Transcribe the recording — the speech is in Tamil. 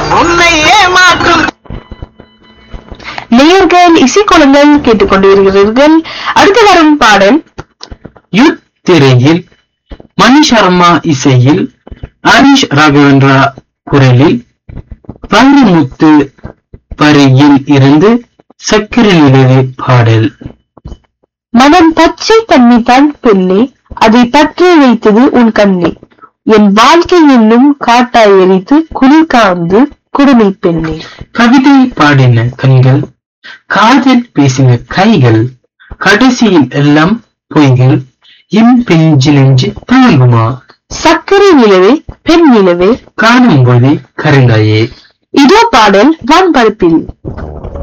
உன்னை ஏமாற்றும் நேயர்கள் இசைக்குளங்கள் கேட்டுக்கொண்டிருக்கிறீர்கள் அடுத்து வரும் பாடல் யுத் திரையில் மணி சர்மா இசையில் ஹரிஷ் ராகவேந்திரா குரலில் வைரமுத்து வரியில் இருந்து சக்கரை நிலவே பாடல் மனம் பச்சை தண்ணி தான் பெண்ணே அதை பற்றி வைத்தது உன் கண்ணே என் வாழ்க்கை என்னும் காட்டாய் எரித்து குளிர் காந்து குடுமி பெண்ணே கவிதை பாடின கண்கள் காதல் பேசின கைகள் கடைசியில் எல்லாம் பொய்கள் என் பெஞ்சு நெஞ்சு தாங்குமா சர்க்கரை நிலவே பெண் நிலவே காணும் போதே கருங்காயே இதோ பாடல் வான்பரப்பில்